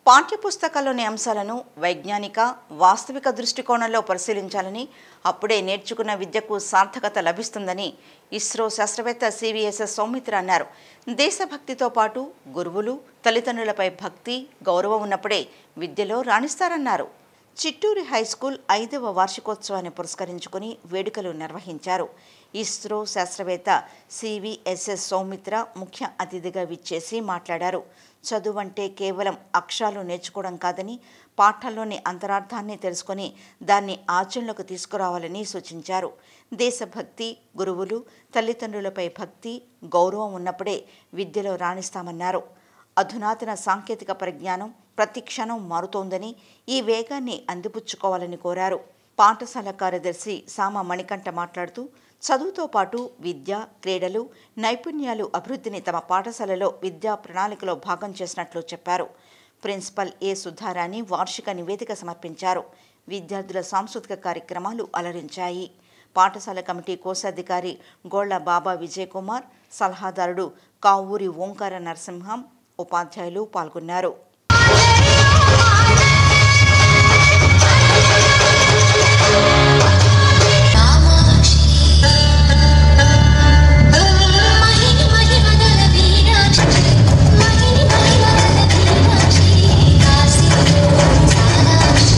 పాఠ్యపుస్తకాల్లోని అంశాలను వైజ్ఞానిక వాస్తవిక దృష్టికోణంలో పరిశీలించాలని అప్పుడే నేర్చుకున్న విద్యకు సార్థకత లభిస్తుందని ఇస్రో శాస్త్రవేత్త సివిఎస్ఎస్ సౌమిత్ర అన్నారు దేశభక్తితో పాటు గురువులు తల్లిదండ్రులపై భక్తి గౌరవం ఉన్నప్పుడే విద్యలో రాణిస్తారన్నారు చిట్టూరి హైస్కూల్ ఐదవ వార్షికోత్సవాన్ని పురస్కరించుకుని వేడుకలు నిర్వహించారు ఇస్రో శాస్త్రవేత్త సివిఎస్ఎస్ సౌమిత్ర ముఖ్య అతిథిగా విచ్చేసి మాట్లాడారు చదువు అంటే కేవలం అక్షరాలు నేర్చుకోవడం కాదని పాఠాల్లోని అంతరార్థాన్ని తెలుసుకొని దాన్ని ఆచరణలోకి తీసుకురావాలని సూచించారు దేశభక్తి గురువులు తల్లిదండ్రులపై భక్తి గౌరవం ఉన్నప్పుడే విద్యలో రాణిస్తామన్నారు అధునాతన సాంకేతిక పరిజ్ఞానం ప్రతి క్షణం మారుతోందని ఈ వేగాన్ని అందిపుచ్చుకోవాలని కోరారు పాఠశాల కార్యదర్శి సామ మణికంఠ మాట్లాడుతూ చదువుతో పాటు విద్య క్రీడలు నైపుణ్యాలు అభివృద్ధిని తమ పాఠశాలలో విద్యా ప్రణాళికలో భాగం చేసినట్లు చెప్పారు ప్రిన్సిపల్ ఏ సుధారాణి వార్షిక నివేదిక సమర్పించారు విద్యార్థుల సాంస్కృతిక కార్యక్రమాలు అలరించాయి పాఠశాల కమిటీ కోశాధికారి గోళ్ల బాబా విజయ్ కుమార్ సలహాదారుడు కావూరి ఓంకార నరసింహం ఉపాధ్యాయులు పాల్గొన్నారు మహిని మహిమగల వీరాక్షి మహిని మహిమగల వీరాక్షి కాశీలో చాలాక్షి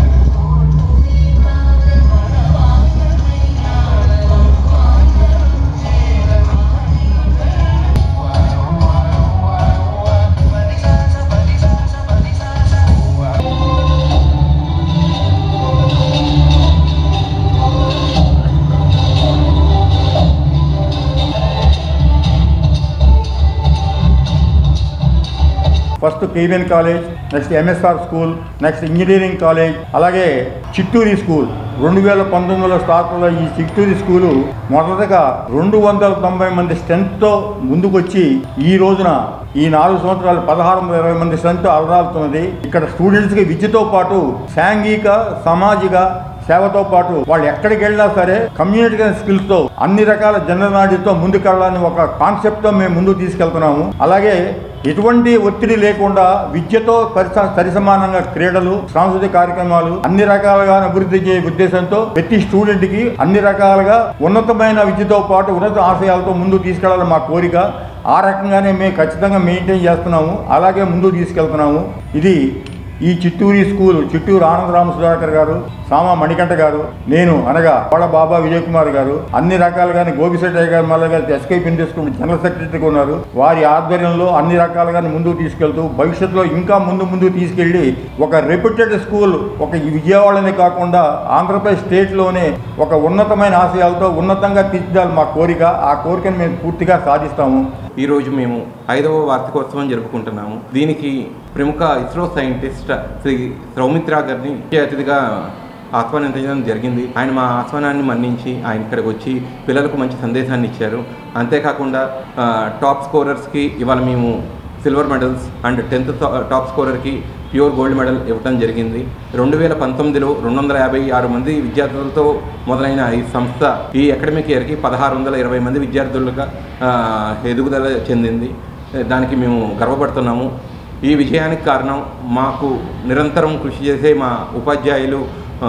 first KVN college next MSR school next engineering college అలాగే చిట్టూరి స్కూల్ రెండు వేల పంతొమ్మిదిలో స్టార్ట్ అయిన ఈ చిట్టూరి స్కూలు మొదటగా రెండు వందల తొంభై మంది స్ట్రెంత్తో ముందుకొచ్చి ఈ రోజున ఈ నాలుగు సంవత్సరాలు పదహారు వందల ఇరవై మంది స్ట్రెంత్ అలరాలుతున్నది ఇక్కడ స్టూడెంట్స్కి విద్యతో పాటు సాంఘిక సామాజిక సేవతో పాటు వాళ్ళు ఎక్కడికి వెళ్ళినా సరే కమ్యూనికేషన్ స్కిల్స్ తో అన్ని రకాల జనరల్ నాలెడ్జ్ తో ముందుకెళ్ళాలని ఒక కాన్సెప్ట్ తో మేము ముందుకు తీసుకెళ్తున్నాము అలాగే ఎటువంటి ఒత్తిడి లేకుండా విద్యతో పరిస సరిసమానంగా క్రీడలు సాంస్కృతిక కార్యక్రమాలు అన్ని రకాలుగా అభివృద్ధి చేయ ఉద్దేశంతో ప్రతి స్టూడెంట్ కి అన్ని రకాలుగా ఉన్నతమైన విద్యతో పాటు ఉన్నత ఆశయాలతో ముందుకు తీసుకెళ్లాలని మా కోరిక ఆ రకంగానే మేము ఖచ్చితంగా మెయింటైన్ చేస్తున్నాము అలాగే ముందుకు తీసుకెళ్తున్నాము ఇది ఈ చిత్తూరి స్కూల్ చిత్తూరు ఆనందరామ సుధాకర్ గారు సామా మణికంఠ గారు నేను అనగా వాళ్ళ బాబా విజయ్ కుమార్ గారు అన్ని రకాలుగానే గోపిశెట్టి గారు మళ్ళీ గారు ఎస్కే పిండి స్కూల్ జనరల్ సెక్రటరీగా ఉన్నారు వారి ఆధ్వర్యంలో అన్ని రకాలుగా ముందుకు తీసుకెళ్తూ భవిష్యత్తులో ఇంకా ముందు ముందుకు తీసుకెళ్లి ఒక రెప్యూటెడ్ స్కూల్ ఒక ఈ విజయవాడనే కాకుండా ఆంధ్రప్రదేశ్ స్టేట్లోనే ఒక ఉన్నతమైన ఆశయాలతో ఉన్నతంగా తీర్చిదాలి మా కోరిక ఆ కోరికను మేము పూర్తిగా సాధిస్తాము ఈరోజు మేము ఐదవ వార్షికోత్సవం జరుపుకుంటున్నాము దీనికి ప్రముఖ ఇస్రో సైంటిస్ట్ శ్రీ సౌమిత్ర గారిని ముఖ్య అతిథిగా ఆహ్వానించడం జరిగింది ఆయన మా ఆహ్వానాన్ని మన్నించి ఆయన ఇక్కడికి వచ్చి పిల్లలకు మంచి సందేశాన్ని ఇచ్చారు అంతేకాకుండా ఆ, టాప్ స్కోరర్స్కి ఇవాళ మేము silver medals and tenth top స్కోరర్కి ప్యూర్ గోల్డ్ మెడల్ ఇవ్వడం జరిగింది రెండు వేల పంతొమ్మిదిలో రెండు వందల యాభై ఆరు మంది విద్యార్థులతో మొదలైన ఈ సంస్థ ఈ అకాడమిక్ ఇయర్కి పదహారు వందల ఇరవై మంది విద్యార్థులుగా ఆ, ఎదుగుదల చెందింది దానికి మేము గర్వపడుతున్నాము ఈ విజయానికి కారణం మాకు నిరంతరం కృషి చేసే మా ఉపాధ్యాయులు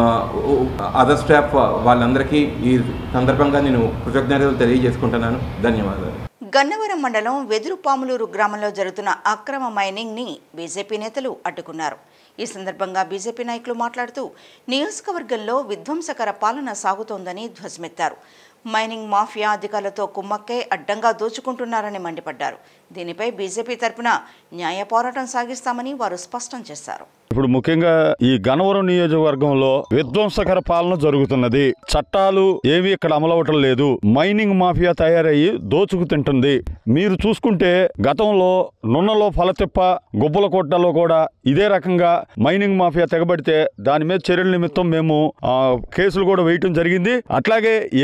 అదర్ స్టాఫ్ వాళ్ళందరికీ ఈ సందర్భంగా నేను కృతజ్ఞతలు తెలియజేసుకుంటున్నాను ధన్యవాదాలు గన్నవరం మండలం వెదురుపాములూరు గ్రామంలో జరుగుతున్న అక్రమ మైనింగ్ ని బీజేపీ నేతలు అడ్డుకున్నారు ఈ సందర్భంగా బీజేపీ నాయకులు మాట్లాడుతూ నియోజకవర్గంలో విధ్వంసకర పాలన సాగుతోందని ధ్వజమెత్తారు మైనింగ్ మాఫియా అధికారులతో కుమ్మక్కై అడ్డంగా దోచుకుంటున్నారని మండిపడ్డారు దీనిపై బీజేపీ తరపున న్యాయ పోరాటం సాగిస్తామని వారు స్పష్టం చేశారు ఇప్పుడు ముఖ్యంగా ఈ గనవరం నియోజకవర్గంలో విధ్వంసకర పాలన జరుగుతున్నది చట్టాలు ఏవి ఇక్కడ అమలవటం లేదు మైనింగ్ మాఫియా తయారయ్యి దోచుకు తింటుంది మీరు చూసుకుంటే గతంలో నున్నలో ఫలతిప్ప గుబ్బల కొట్టలో కూడా ఇదే రకంగా మైనింగ్ మాఫియా తెగబడితే దాని మీద చర్యల నిమిత్తం మేము ఆ, కేసులు కూడా వేయటం జరిగింది అట్లాగే ఎన్ని కేసులు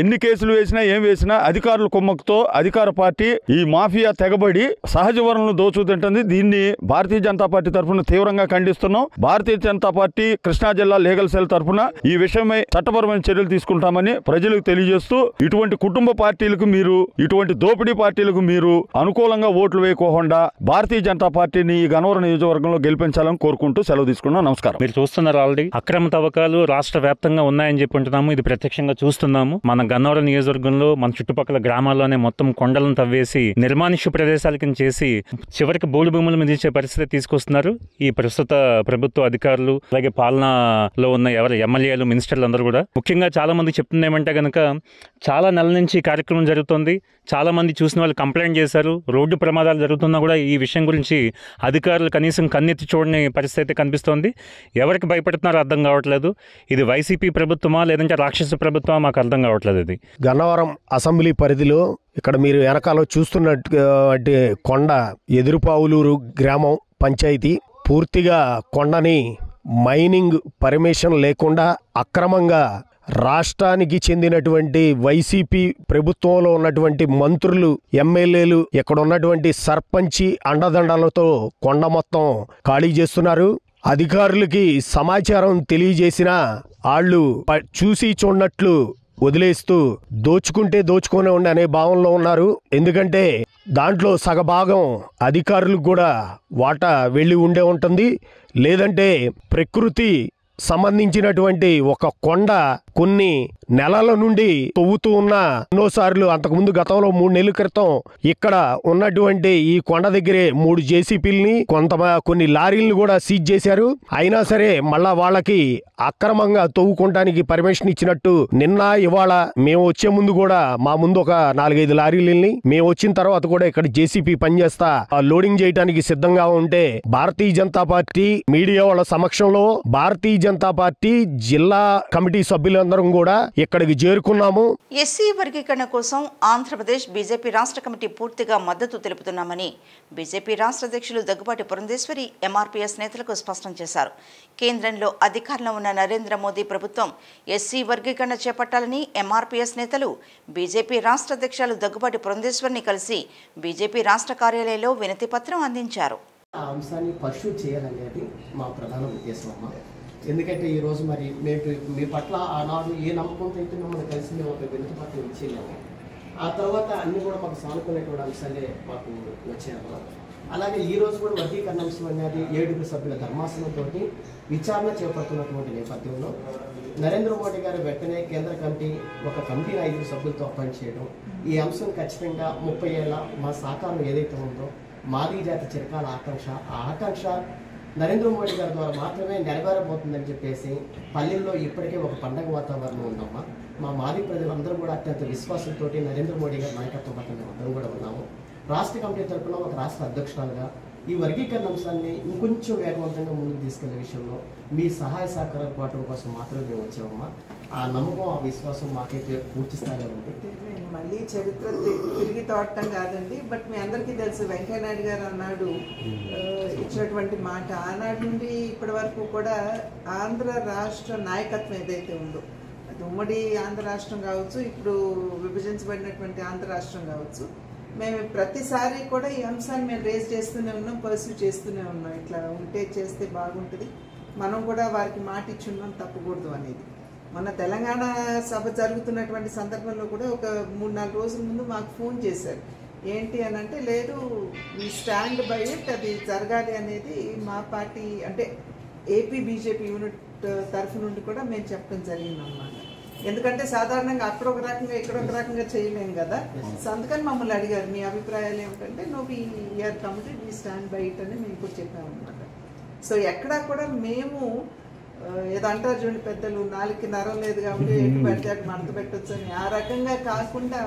కేసులు వేసినా ఏం వేసినా అధికారుల కుమ్మక్తో అధికార పార్టీ ఈ మాఫియా తెగబడి సహజ వనరులను దోచుకుంటుంది దీన్ని భారతీయ జనతా పార్టీ తరఫున తీవ్రంగా ఖండిస్తున్నాం భారతీయ జనతా పార్టీ కృష్ణా జిల్లా లీగల్ సెల్ తరఫున ఈ విషయమై చట్టపరమైన చర్యలు తీసుకుంటామని ప్రజలకు తెలియజేస్తూ ఇటువంటి కుటుంబ పార్టీలకు మీరు ఇటువంటి దోపిడీ పార్టీలకు మీరు అనుకూలంగా ఓట్లు వేయకోకుండా భారతీయ జనతా పార్టీని ఈ గనవరం నియోజకవర్గంలో గెలిపించాలని కోరుకుంటూ సెలవు తీసుకున్నాం నమస్కారం మీరు చూస్తున్నారు ఆల్రెడీ అక్రమ తవ్వకాలు రాష్ట్ర వ్యాప్తంగా ఉన్నాయని చెప్పుకుంటున్నాము ఇది ప్రత్యక్షంగా చూస్తున్నాము మన గన్నవరం నియోజకవర్గంలో మన చుట్టుపక్కల గ్రామాల్లోనే మొత్తం కొండలను తవ్వేసి నిర్మానుష్య ప్రదేశాల కింద చేసి చివరికి బోడు భూముల మీద ఇచ్చే పరిస్థితి తీసుకొస్తున్నారు ఈ ప్రస్తుత ప్రభుత్వ అధికారులు అలాగే పాలనలో ఉన్న ఎవరు ఎమ్మెల్యేలు మినిస్టర్లు అందరూ కూడా ముఖ్యంగా చాలా మంది చెప్తుంది ఏమంటే గనక చాలా నెలల నుంచి ఈ కార్యక్రమం జరుగుతుంది చాలా మంది చూసిన వాళ్ళు కంప్లైంట్ చేశారు రోడ్డు ప్రమాదాలు జరుగుతున్నా కూడా ఈ విషయం గురించి అధికారులు కనీసం కన్నెత్తి చూడని పరిస్థితి అయితే కనిపిస్తోంది ఎవరికి భయపడుతున్నారో అర్థం కావట్లేదు ఇది వైసీపీ ప్రభుత్వమా లేదంటే రాక్షస ప్రభుత్వమా మాకు అర్థం కావట్లేదు ఇది గన్నవరం అసెంబ్లీ పరిధిలో ఇక్కడ మీరు వెనకాల చూస్తున్నటువంటి కొండ ఎదురుపావులూరు గ్రామం పంచాయతీ పూర్తిగా కొండని మైనింగ్ పర్మిషన్ లేకుండా అక్రమంగా రాష్ట్రానికి చెందినటువంటి వైసీపీ ప్రభుత్వంలో ఉన్నటువంటి మంత్రులు ఎమ్మెల్యేలు ఇక్కడ ఉన్నటువంటి సర్పంచి అండదండలతో కొండ మొత్తం ఖాళీ చేస్తున్నారు అధికారులకి సమాచారం తెలియజేసిన వాళ్ళు ప- చూసి చూడనట్లు వదిలేస్తూ దోచుకుంటే దోచుకునే ఉండి అనే భావంలో ఉన్నారు ఎందుకంటే దాంట్లో సగభాగం అధికారులకు కూడా వాటా వెళ్ళి ఉండే ఉంటుంది లేదంటే ప్రకృతి సంబంధించినటువంటి ఒక కొండ కొన్ని నెలల నుండి తవ్వుతూ ఉన్న ఎన్నోసార్లు అంతకుముందు గతంలో మూడు నెలల క్రితం ఇక్కడ ఉన్నటువంటి ఈ కొండ దగ్గరే మూడు జేసీపీల్ని కొంత కొన్ని లారీలను కూడా సీజ్ చేశారు అయినా సరే మళ్ళా వాళ్ళకి అక్రమంగా తవ్వుకోవటానికి పర్మిషన్ ఇచ్చినట్టు నిన్న ఇవాళ మేము వచ్చే ముందు కూడా మా ముందు ఒక నాలుగైదు లారీలని మేము వచ్చిన తర్వాత కూడా ఇక్కడ జేసీపీ పనిచేస్తా ఆ లోడింగ్ చేయడానికి సిద్ధంగా ఉంటే భారతీయ జనతా పార్టీ మీడియా వాళ్ళ సమక్షంలో భారతీయ జనతా పార్టీ జిల్లా కమిటీ సభ్యులందరం కూడా ఇక్కడికి చేరుకున్నాము ఎస్సీ వర్గీకరణ కోసం ఆంధ్రప్రదేశ్ బీజేపీ రాష్ట్ర కమిటీ పూర్తిగా మద్దతు తెలుపుతున్నామని బీజేపీ రాష్ట్ర అధ్యక్షులు దగ్గుబాటి పురంధేశ్వరి ఎంఆర్పీఎస్ నేతలకు స్పష్టం చేశారు కేంద్రంలో అధికారంలో ఉన్న నరేంద్ర మోదీ ప్రభుత్వం ఎస్సీ వర్గీకరణ చేపట్టాలని ఎంఆర్పీఎస్ నేతలు బీజేపీ రాష్ట్ర అధ్యక్షులు దగ్గుబాటి పురంధేశ్వరిని కలిసి బీజేపీ రాష్ట్ర కార్యాలయంలో వినతి పత్రం అందించారు ఆ అంశాన్ని పర్సూ చేయాలనేది మా ప్రధాన ఉద్దేశం అమ్మ ఎందుకంటే ఈరోజు మరి మేము మీ పట్ల ఆనాడు ఏ నమ్మకంతో అయితే మిమ్మల్ని కలిసి మేము ఒక వినతి పత్రం ఇచ్చేయాము ఆ తర్వాత అన్ని కూడా మాకు సానుకునేటువంటి అంశాలే మాకు వచ్చాయమ్మా అలాగే ఈ రోజు కూడా వర్గీకరణ అంశం అనేది ఏడుగురు సభ్యుల ధర్మాసనంతో విచారణ చేపడుతున్నటువంటి నేపథ్యంలో నరేంద్ర మోడీ గారు వెంటనే కేంద్ర కమిటీ ఒక కమిటీని ఐదుగురు సభ్యులతో అపాయింట్ చేయడం ఈ అంశం ఖచ్చితంగా ముప్పై ఏళ్ళ మా సహకారం ఏదైతే ఉందో మాదిగ జాతి చిరకాల ఆకాంక్ష ఆ ఆకాంక్ష నరేంద్ర మోడీ గారి ద్వారా మాత్రమే నెరవేరబోతుందని చెప్పేసి పల్లెల్లో ఇప్పటికే ఒక పండగ వాతావరణం ఉందమ్మా మా మాది ప్రజలందరూ కూడా అత్యంత విశ్వాసంతో నరేంద్ర మోడీ గారి నాయకత్వం పట్ల మేము అందరం కూడా ఉన్నాము రాష్ట్ర కమిటీ తరపున ఒక రాష్ట్ర అధ్యక్షురాలుగా ఈ వర్గీకరణ అంశాన్ని ఇంకొంచెం వేగవంతంగా ముందుకు తీసుకెళ్లే విషయంలో మీ సహాయ సహకారాలు కోవటం కోసం మాత్రమే మేము వచ్చామమ్మా ఆ నమ్మకం ఆ విశ్వాసం మాకైతే పూర్తి స్థాయిలో ఉంది నేను మళ్ళీ చరిత్ర తి- తిరిగి తోడటం కాదండి బట్ మీ అందరికీ తెలుసు వెంకయ్యనాయుడు గారు అన్నాడు ఆ, ఇచ్చినటువంటి మాట ఆనాడు నుండి ఇప్పటి వరకు కూడా ఆంధ్ర రాష్ట్ర నాయకత్వం ఏదైతే ఉందో అది ఉమ్మడి ఆంధ్ర రాష్ట్రం కావచ్చు ఇప్పుడు విభజించబడినటువంటి ఆంధ్ర రాష్ట్రం కావచ్చు మేము ప్రతిసారి కూడా ఈ అంశాన్ని మేము రేజ్ చేస్తూనే ఉన్నాం పర్సూ చేస్తూనే ఉన్నాం ఇట్లా ఉంటే చేస్తే బాగుంటుంది మనం కూడా వారికి మాట ఇచ్చున్నాం తప్పకూడదు అనేది మొన్న తెలంగాణ సభ జరుగుతున్నటువంటి సందర్భంలో కూడా ఒక మూడు నాలుగు రోజుల ముందు మాకు ఫోన్ చేశారు ఏంటి అని అంటే లేదు ఈ స్టాండ్ బై ఇట్ అది జరగాలి అనేది మా పార్టీ అంటే ఏపీ బీజేపీ యూనిట్ తరఫు నుండి కూడా మేము చెప్పడం జరిగింది అన్నమాట ఎందుకంటే సాధారణంగా అక్కడ ఒక రకంగా ఇక్కడ ఒక రకంగా చేయలేం కదా సో అందుకని మమ్మల్ని అడిగారు మీ అభిప్రాయాలు ఏమిటంటే no we are committed we stand by it అని మేము కూడా చెప్పామన్నమాట సో ఎక్కడా కూడా మేము ఆ, ఏదో అంటారు చూడండి పెద్దలు నాలుగుకి నరం లేదు కాబట్టి ఎటు పడితే అటు మడత పెట్టొచ్చు అని ఆ రకంగా కాకుండా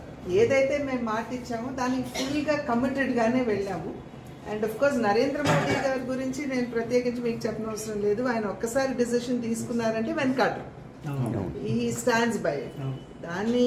ఏదైతే మేము మాట ఇచ్చామో దానికి ఫుల్గా కమిటెడ్గానే వెళ్ళాము and of course Narendra Modi garu గురించి నేను ప్రత్యేకించి మీకు చెప్పనవసరం లేదు ఆయన ఒక్కసారి డిసిషన్ తీసుకున్నారంటే వెనకాటరు ఈ స్టాండ్స్ బై దాన్ని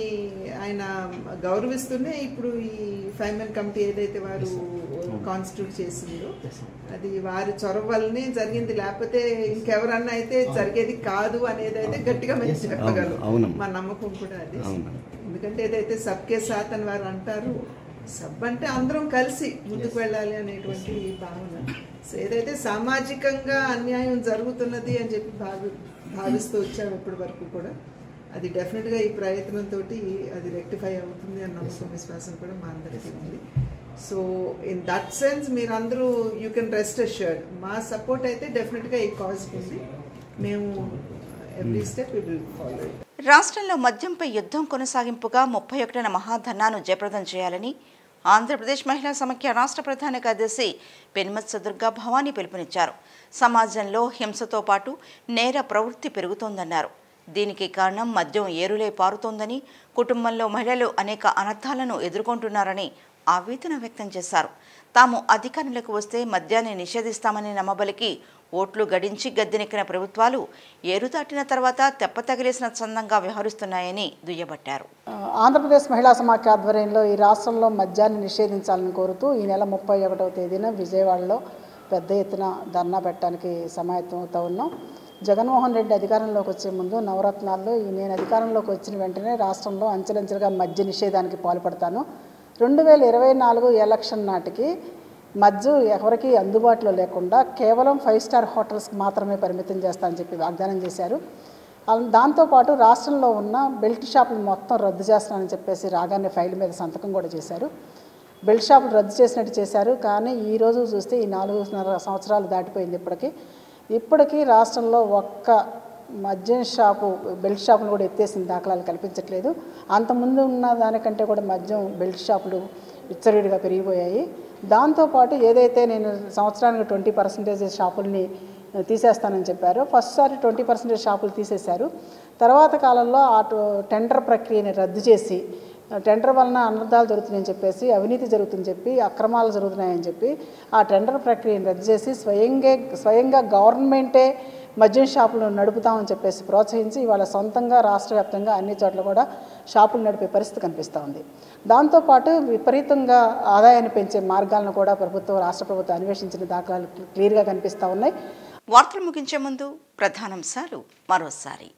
ఆయన గౌరవిస్తూనే ఇప్పుడు ఈ ఫైమన్ కమిటీ ఏదైతే వారు కాన్స్టిట్యూట్ చేసిందో అది వారి చొరవ వల్లనే జరిగింది లేకపోతే ఇంకెవరన్నా అయితే జరిగేది కాదు అనేది అయితే గట్టిగా మేము చెప్పగలం అవునమ్మా. మా నమ్మకం కూడా అది అవును. ఎందుకంటే ఏదైతే సబ్కే సాత్ అని వారు అంటారు సబ్ అంటే అందరం కలిసి ముందుకు వెళ్ళాలి అనేటువంటి భావన సో ఏదైతే సామాజికంగా అన్యాయం జరుగుతున్నది అని చెప్పి భావి భావిస్తూ వచ్చాము ఇప్పటి వరకు కూడా అది డెఫినెట్గా ఈ ప్రయత్నంతో అది రెక్టిఫై అవుతుంది అన్న నమ్మకం విశ్వాసం కూడా మా అందరికీ ఉంది సో ఇన్ దట్ సెన్స్ మీరందరూ యూ కెన్ రెస్ట్ అష్యూర్డ్ మా సపోర్ట్ అయితే డెఫినెట్గా ఈ కాజ్కి ఉంది మేము ఎవ్రీ స్టెప్ విల్ ఫాలో రాష్ట్రంలో మద్యంపై యుద్ధం కొనసాగింపుగా ముప్పై ఒకటిన మహాధర్నాను జయప్రదం చేయాలని ఆంధ్రప్రదేశ్ మహిళా సమైక్య రాష్ట్ర ప్రధాన కార్యదర్శి పెన్మత్స దుర్గా భవానీ పిలుపునిచ్చారు సమాజంలో హింసతో పాటు నేర ప్రవృత్తి పెరుగుతోందన్నారు దీనికి కారణం మద్యం ఏరులై పారుతోందని కుటుంబంలో మహిళలు అనేక అనర్థాలను ఎదుర్కొంటున్నారని ఆవేదన వ్యక్తం చేశారు తాము అధికారంలోకి వస్తే మద్యాన్ని నిషేధిస్తామని నమ్మబలికి ఓట్లు గడించి గద్దెనెక్కిన ప్రభుత్వాలు ఏరు దాటిన తర్వాత తెప్పతగిలేసిన చందంగా వ్యవహరిస్తున్నాయని దుయ్యబట్టారు ఆంధ్రప్రదేశ్ మహిళా సమాఖ్య ఆధ్వర్యంలో ఈ రాష్ట్రంలో మద్యాన్ని నిషేధించాలని కోరుతూ ఈ నెల ముప్పై ఒకటవ తేదీన విజయవాడలో పెద్ద ఎత్తున ధర్నా పెట్టడానికి సమాయత్తం అవుతా ఉన్నాం జగన్మోహన్ రెడ్డి అధికారంలోకి వచ్చే ముందు నవరత్నాల్లో ఈ నేను అధికారంలోకి వచ్చిన వెంటనే రాష్ట్రంలో అంచెలంచెలుగా మద్య నిషేధానికి పాల్పడతాను రెండు వేల ఇరవై నాలుగు ఎలక్షన్ నాటికి మద్యం ఎవరికీ అందుబాటులో లేకుండా కేవలం ఫైవ్ స్టార్ హోటల్స్కి మాత్రమే పరిమితం చేస్తానని చెప్పి వాగ్దానం చేశారు అల్- దాంతోపాటు రాష్ట్రంలో ఉన్న బెల్ట్ షాపులు మొత్తం రద్దు చేస్తానని చెప్పేసి రాగానే ఫైల్ మీద సంతకం కూడా చేశారు బెల్ట్ షాపులు రద్దు చేసినట్టు చేశారు కానీ ఈ రోజు చూస్తే ఈ నాలుగున్నర సంవత్సరాలు దాటిపోయింది ఇప్పటికీ ఇప్పటికీ రాష్ట్రంలో ఒక్క మద్యం షాపు బెల్ట్ షాపులు కూడా ఎత్తేసిన దాఖలాలు కల్పించట్లేదు అంతకుముందు ఉన్న దానికంటే కూడా మద్యం బెల్ట్ షాపులు విచ్చలవిడిగా పెరిగిపోయాయి దాంతోపాటు ఏదైతే నేను సంవత్సరానికి ట్వంటీ పర్సెంటేజ్ షాపుల్ని తీసేస్తానని చెప్పారు ఫస్ట్ సారి ట్వంటీ పర్సెంటేజ్ షాపులు తీసేశారు తర్వాత కాలంలో ఆ టు- టెండర్ ప్రక్రియని రద్దు చేసి టెండర్ వలన అనర్థాలు జరుగుతున్నాయని చెప్పేసి అవినీతి జరుగుతుందని చెప్పి అక్రమాలు జరుగుతున్నాయని చెప్పి ఆ టెండర్ ప్రక్రియను రద్దు చేసి స్వయంగా స్వయంగా గవర్నమెంటే మద్యం షాపులు నడుపుతామని చెప్పేసి ప్రోత్సహించి ఇవాళ సొంతంగా రాష్ట్ర వ్యాప్తంగా అన్ని చోట్ల కూడా షాపులు నడిపే పరిస్థితి కనిపిస్తూ ఉంది దాంతోపాటు విపరీతంగా ఆదాయాన్ని పెంచే మార్గాలను కూడా ప్రభుత్వం రాష్ట్ర ప్రభుత్వం అన్వేషించిన దాఖలాలు క్లియర్గా కనిపిస్తూ ఉన్నాయి వార్తలు ముగించే ముందు ప్రధానాంశాలు మరోసారి